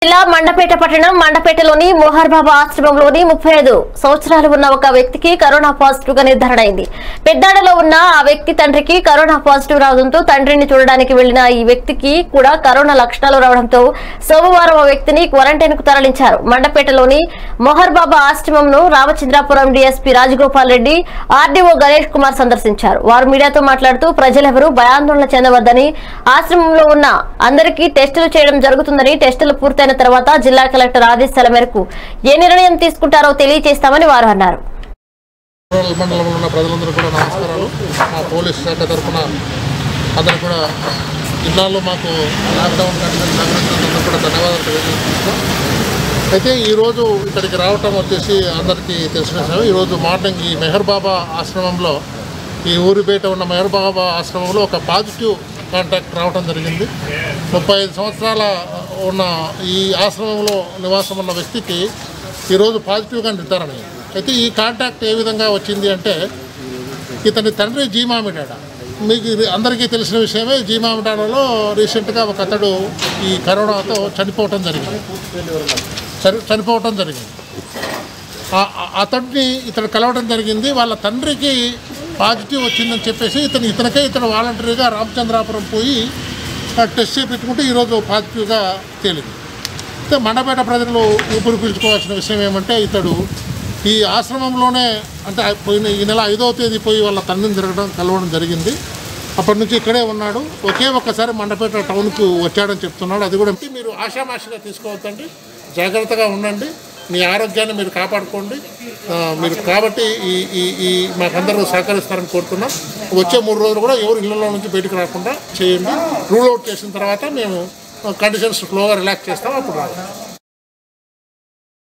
జిల్లా మండపేట పట్టణం మండపేటలోని మోహర్ బాబా ఆశ్రమంలోని ముప్పై ఐదు సంవత్సరాలు ఉన్న ఒక వ్యక్తికి కరోనా పాజిటివ్ గా నిర్ధారణ అయింది పెద్దాడలో ఉన్న ఆ వ్యక్తి తండ్రికి కరోనా పాజిటివ్ రావడంతో తండ్రిని చూడడానికి వెళ్లిన ఈ వ్యక్తికి కూడా కరోనా లక్షణాలు రావడంతో సోమవారం ఆ వ్యక్తిని క్వారంటైన్ కు తరలించారు మండపేటలోని మోహర్ బాబా ఆశ్రమంను రామచంద్రాపురం డీఎస్పీ రాజగోపాల్ రెడ్డి ఆర్డీఓ గణేష్ కుమార్ సందర్శించారు వారు మీడియాతో మాట్లాడుతూ ప్రజలెవరూ భయాందోళన చెందవద్దని ఆశ్రమంలో ఉన్న అందరికీ టెస్టులు చేయడం జరుగుతుందని టెస్టులు పూర్తయిన తర్వాత జిల్లా కలెక్టర్ ఆదేశాల మేరకు ఏ నిర్ణయం తీసుకుంటారో తెలియజేస్తామని వారు అన్నారు రూరల్ మండలంలో ఉన్న ప్రజలందరూ కూడా నమస్కారాలు మా పోలీస్ శాఖ తరఫున అందరూ కూడా జిల్లాలో మాకు లాక్డౌన్ కండిషన్ సహకరించినందుకు కూడా ధన్యవాదాలు తెలియజేస్తున్నాం అయితే ఈరోజు ఇక్కడికి రావటం వచ్చేసి అందరికీ తెలిసిన విషయం ఈరోజు మార్నింగ్ ఈ మెహర్ బాబా ఆశ్రమంలో ఈ ఊరి బయట ఉన్న మెహర్ బాబా ఆశ్రమంలో ఒక పాజిటివ్ కాంటాక్ట్ రావడం జరిగింది ముప్పై ఐదు సంవత్సరాల ఉన్న ఈ ఆశ్రమంలో నివాసం ఉన్న వ్యక్తికి ఈరోజు పాజిటివ్గా నిర్ధారణ అయింది అయితే ఈ కాంటాక్ట్ ఏ విధంగా వచ్చింది అంటే ఇతని తండ్రి జీమామిడాడ మీకు ఇది అందరికీ తెలిసిన విషయమే జీమామిడాడలో రీసెంట్గా ఒక అతడు ఈ కరోనాతో చనిపోవటం జరిగింది చని చనిపోవటం జరిగింది ఆ- ఆ- అతడిని ఇతను కలవడం జరిగింది వాళ్ళ తండ్రికి పాజిటివ్ వచ్చిందని చెప్పేసి ఇతను ఇతనికే ఇతను వాలంటరీగా రామచంద్రాపురం పోయి ఆ టెస్ట్ చేయించుకుంటే ఈరోజు పాజిటివ్గా తేలింది అయితే మండపేట ప్రజలు ఊపిరి పీల్చుకోవాల్సిన విషయం ఏమంటే ఇతడు ఈ ఆశ్రమంలోనే అంటే ఆ పోయిన ఈ నెల ఐదవ తేదీ పోయి వాళ్ళ తండ్రిని తిరగడం కలవడం జరిగింది అప్పటి నుంచి ఇక్కడే ఉన్నాడు ఒకే ఒక్కసారి మండపేట టౌన్కు వచ్చాడని చెప్తున్నాడు అది కూడా మీరు ఆషామాషిగా తీసుకోవద్దండి జాగ్రత్తగా ఉండండి మీ ఆరోగ్యాన్ని మీరు కాపాడుకోండి ఆ, మీరు కాబట్టి ఈ ఈ ఈ మాకందరూ సహకరిస్తారని కోరుతున్నాం వచ్చే మూడు రోజులు కూడా ఎవరు ఇళ్లలో నుంచి బయటకు రాకుండా చేయండి రూల్ అవుట్ చేసిన తర్వాత మేము కండిషన్స్ స్లోగా రిలాక్స్ చేస్తాం అప్పుడు రావాలి